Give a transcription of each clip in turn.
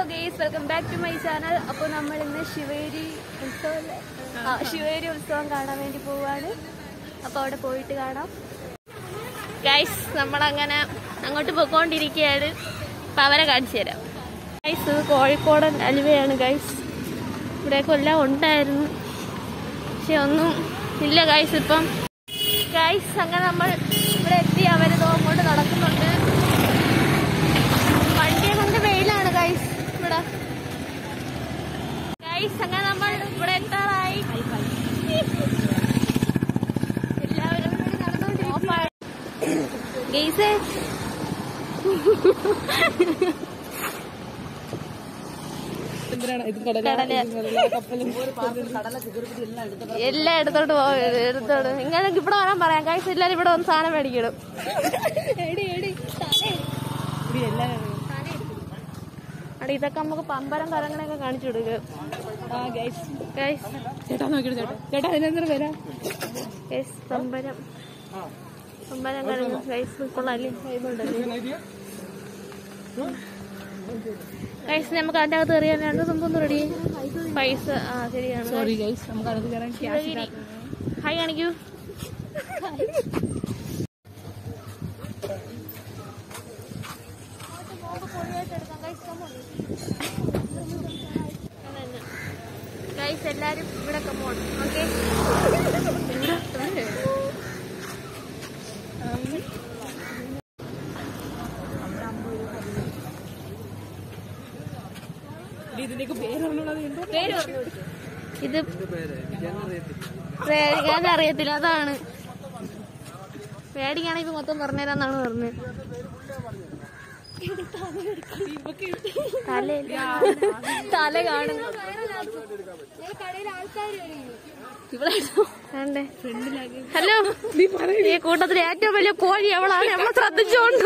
Guys welcome back to my channel അപ്പോൾ നമ്മൾ ഇന്ന് ശിവേരി ഉത്സവം ആ ശിവേരി ഉത്സവം കാണാൻ വേണ്ടി പോവാണ് അപ്പോൾ അവിടെ പോയിട്ട് കാണാം ഗൈസ് നമ്മളങ്ങനെ അങ്ങോട്ട് പോയിക്കൊണ്ടിരിക്കുകയാണ് അപ്പോൾ അവരെ കാണിച്ചു തരാം ഗൈസ് ഇത് കോഴിക്കോടൻ അലുവയാണ് ഗൈസ് ഇവിടെയൊക്കെ എല്ലാം ഉണ്ടായിരുന്നു പക്ഷെ ഒന്നും ഇല്ല ഗൈസ് ഇപ്പം ഗൈസ് അങ്ങനെ നമ്മൾ ഇവിടെ എത്തി അവരിതോ അങ്ങോട്ട് നടക്കുന്നുണ്ട് വണ്ടിയെ കൊണ്ട് വെയിലാണ് ഗൈസ് ഇവിടെ ഗൈസ് അങ്ങനെ നമ്മൾ ഇവിടെ എത്താറായി എല്ലാവരും ഗെയ്സേ കടല എല്ലാം എടുത്തോട്ട് പോകും എടുത്തോട്ട് ഇങ്ങനെ ഇവിടെ വരാൻ പറയാം ഗൈസ് എല്ലാരും ഇവിടെ വന്ന് സാധനം മേടിക്കണം അവിടെ ഇതൊക്കെ നമുക്ക് പമ്പരം കറങ്ങണൊക്കെ കാണിച്ചു കൊടുക്കുക ഗൈസ് ചേട്ടാ നോക്കിയിട്ട് ചേട്ടാ ചേട്ടാ അതിനെന്തൊരു വില ഗൈസ് പമ്പരം പമ്പരം കറങ്ങും ഗൈസ് കൊള്ളാല്ലേ ഇതുണ്ടല്ലേ ഗൈസ് നമുക്ക് അതിന്റെ അകത്ത് എറിയാൻ രണ്ട് സംഭവം റെഡി പൈസ ആ ശരിയാണ് സോറി ഗൈസ് നമുക്ക് അകത്ത് കയറാൻ ക്യാഷ് ശിവഗിരി ഹായ് കാണിക്കൂ ഗൈസ് എല്ലാരും ഇവിടെ കമ്മോൺ ഓക്കെ ഇതിലേക്ക് പേരുള്ളത് ഉണ്ടോ പേര് പറഞ്ഞു ഇത് പേടിക്കാൻ അറിയത്തില്ല അതാണ് പേടിക്കാണെങ്കിൽ ഇത് മൊത്തം പറഞ്ഞുതരാന്നാണ് പറഞ്ഞത് തല തല കാണുന്നു ഇവിടെ വേണ്ടേ ഹലോ ഈ കൂട്ടത്തിൽ ഏറ്റവും വലിയ കോഴി അവളാണ് നമ്മളെ ശ്രദ്ധിച്ചോണ്ട്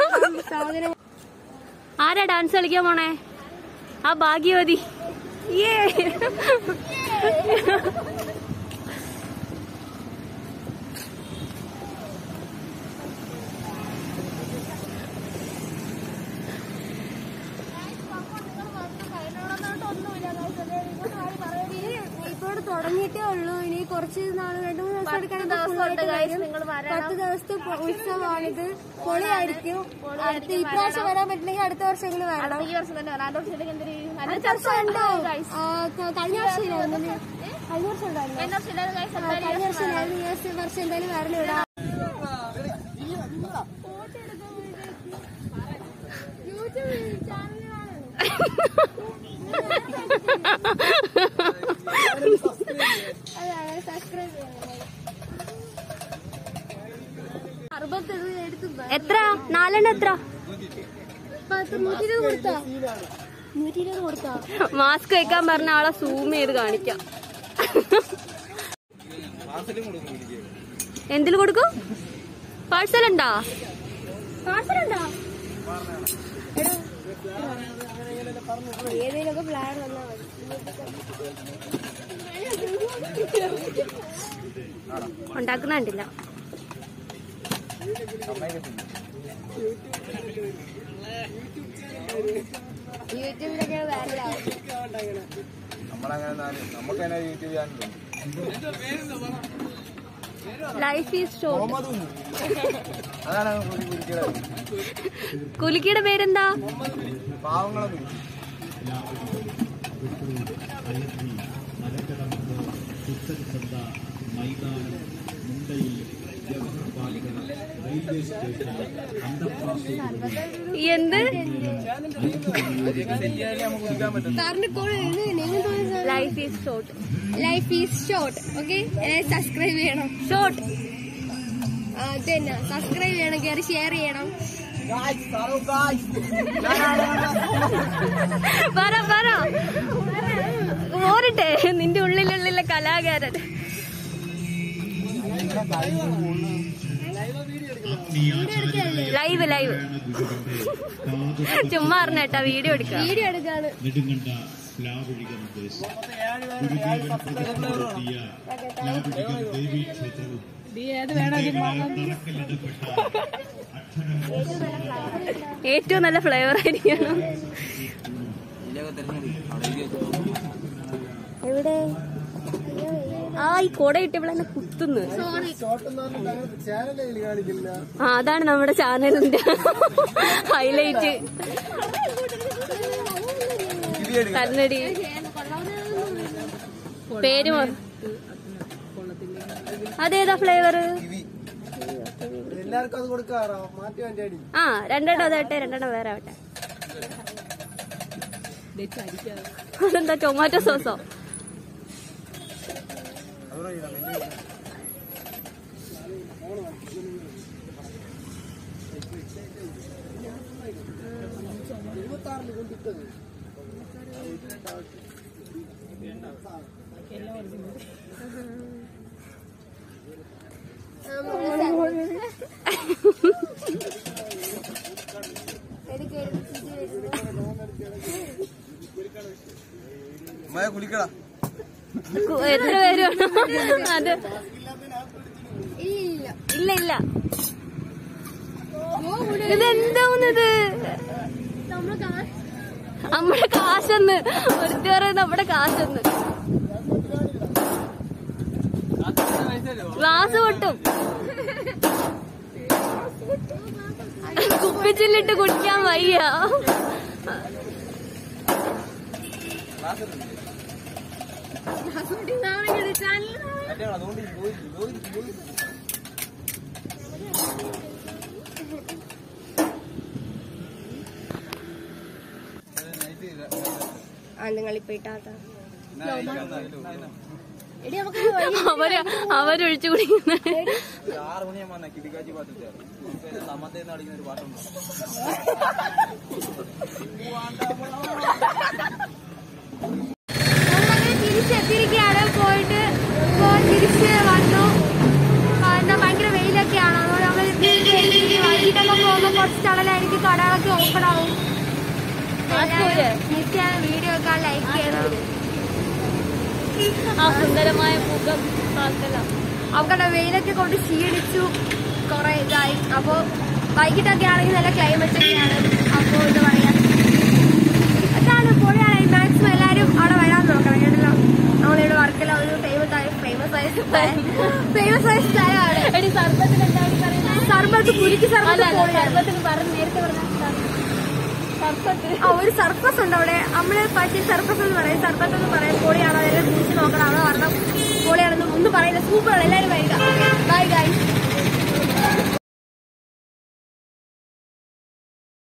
ആരാ ഡാൻസ് കളിക്കാൻ പോണേ ആ ഭാഗ്യവതി ഏ ഇപ്പൊ ഇവിടെ തുടങ്ങിയിട്ടേ ഉള്ളൂ ഇനി കുറച്ച് നാൾ രണ്ടു മൂന്ന് ദിവസം എടുക്കാൻ പത്ത് ദിവസത്തെ പൊ- ഉത്സവമാണിത് പൊളിയായിരിക്കും അടുത്ത ഈ പ്രാവശ്യം വരാൻ പറ്റില്ലെങ്കിൽ അടുത്ത വർഷങ്ങളിൽ വരണം ഈ വർഷം തന്നെ വരാം. അടുത്ത വർഷത്തേക്ക് എന്തൊരു അടുത്ത വർഷം ഉണ്ടോ ആ, ക- കഴിഞ്ഞ വർഷം ഇല്ലായിരുന്നു കഴിഞ്ഞ വർഷം ഉണ്ടായിരുന്നു കഴിഞ്ഞ വർഷം ഇല്ലാതെ guys ആ, കഴിഞ്ഞ വർഷം ഇല്ലായിരുന്നു ഈ വർഷം- വർഷം എന്തായാലും വരണം ഇവിടെ എത്ര നാലെണ്ണം എത്ര നൂറ്റി ഇരുപത് കൊടുത്താ നൂറ്റി ഇരുപത് കൊടുത്താ മാസ്ക് വെക്കാൻ പറഞ്ഞ ആളെ സൂം ചെയ്ത് കാണിക്കാം എന്തിൽ കൊടുക്കും പാഴ്സൽ ഉണ്ടോ പാഴ്സലുണ്ടോ ഏതെങ്കിലുമൊക്കെ പ്ലാൻ വന്നാൽ മതി ഉണ്ടാക്കുന്ന കണ്ടില്ല യൂട്യൂബിലൊക്കെ വൈറലാവും നമ്മളങ്ങനെ നാല്- നമുക്കതിനെ യൂട്യൂബ് ചാനലുണ്ട് ലൈഫ് ഈസ് ഷോർട്ട് അതാണ് ഒരു കുരിക്കയുടെ കുലുക്കിയുടെ പേരെന്താ പാവങ്ങളെ കുരിക്ക് എന്ത് life is short life is short okay subscribe ചെയ്യണം ഷോർട്ട് അത് തന്നെ സബ്സ്ക്രൈബ് ചെയ്യണം കയറി ഷെയർ ചെയ്യണം പറ പറ പോരട്ടെ നിന്റെ ഉള്ളിലുള്ള കലാകാരൻ ലൈവ് ലൈവ് ചുമ്മാ അറിഞ്ഞേട്ടാ വീഡിയോ എടുക്കാം വീഡിയോ എടുക്കാണ് നെടുങ്കണ്ട പ്ലാവഴികം ദേശം ഗുരുദേവൻ പ്രതിഷ്ഠ നടത്തിയ പ്ലാവഴികം ദേവീ ക്ഷേത്രവും നീ ഏത് വേണം ഇത് തറക്കല്ലിടപ്പെട്ട അക്ഷരം ഏറ്റവും നല്ല ഫ്ലേവർ ആയിരിക്കണം എവിടെ ആ ഈ കൊട ഇട്ട് ഇവിടെ എന്നെ കുത്തുന്നു ആ അതാണ് നമ്മുടെ ചാനലിന്റെ ഹൈലൈറ്റ് കന്നടി പേര് മാ- അതേതാ ഫ്ലേവർ എല്ലാവർക്കും അത് കൊടുക്കാറോ മാറ്റി വേണ്ടി ആ രണ്ടെണ്ണം അതാട്ടെ രണ്ടെണ്ണം വേറെ ആവട്ടെ അതെന്താ ടൊമാറ്റോ സോസോ മഴ കുളിക്കടാ കു- എത്ര പേര് വേണം അത് ഇല്ല ഇല്ല ഇതെന്തോന്നിത് നമ്മുടെ കാശെന്ന് ഒരുത്തി പറയുന്നത് നമ്മുടെ കാശെന്ന് ഗ്ലാസ് പൊട്ടും കുപ്പിച്ചില്ലിട്ട് കുടിക്കാൻ വയ്യ അതുകൊണ്ട് ആണുങ്ങളിപ്പോ ഇട്ടാത്ത അവര് അവരൊഴിച്ചു കുടിക്കുന്ന ആറ് മണിയാകുമ്പോ വന്ന കിടിക്കാച്ചി പാട്ട് സമത്തേന്ന് അടിക്കുന്ന ഒരു പാട്ടുണ്ട് നമ്മളങ്ങനെ തിരിച്ചെത്തിയിരിക്കുകയാണ് പോയിട്ട് ഇപ്പോൾ തിരിച്ച് വന്നു ആ, എന്താ ഭയങ്കര വെയിലൊക്കെയാണ് അതുകൊണ്ട് നമ്മൾ തിരിച്ച് വൈകിട്ടൊക്കെ പോകുമ്പോൾ കുറച്ച് തണലായിരിക്കും കടകളൊക്കെ ഓപ്പൺ ആവും നിത്യ വീഡിയോ ഒക്കെ ലൈക്ക് ചെയ്യണം ആ സുന്ദരമായ മുഖം പാക്കലാം അവക്കടെ വെയിലൊക്കെ കൊണ്ട് ക്ഷീണിച്ചു കുറെ ഇതായി അപ്പോൾ വൈകിട്ടൊക്കെ ആണെങ്കിൽ നല്ല ക്ലൈമറ്റ് ഒക്കെയാണ് അപ്പോൾ എന്താ പറയാ അതാണ് പൊളിയാണ് മാക്സിമം എല്ലാവരും അവിടെ വരാൻ നോക്കണം കേട്ടല്ലോ നമ്മളിവിടെ വർക്കല ഒരു ഫേമസ് ആയ ഫേമസ് ആയ ഫേമസ് ആയ സ്ഥലമാണ് എടി സർബത്തിന് എന്താണ് പറയുന്നത് സർബത്ത് കുരുക്കി അല്ല സർബത്ത് അല്ല, പൊളിയാണ് സർബത്തിന് പറഞ്ഞ് നേരത്തെ പറഞ്ഞ സർബത്ത് ആ ഒരു സർപ്പസ് ഉണ്ട് അവിടെ നമ്മള് പറ്റി സർപ്പസ് എന്ന് പറയും സർപ്പസ് എന്ന് പറയും പൊളിയാണ് അതെല്ലാം കുറിച്ച് നോക്കണം അവിടെ വരണം പൊളിയാണെന്ന് ഒന്ന് പറയുന്നത് സൂപ്പറാണ് എല്ലാവരും വരിക ബൈ ഗൈസ്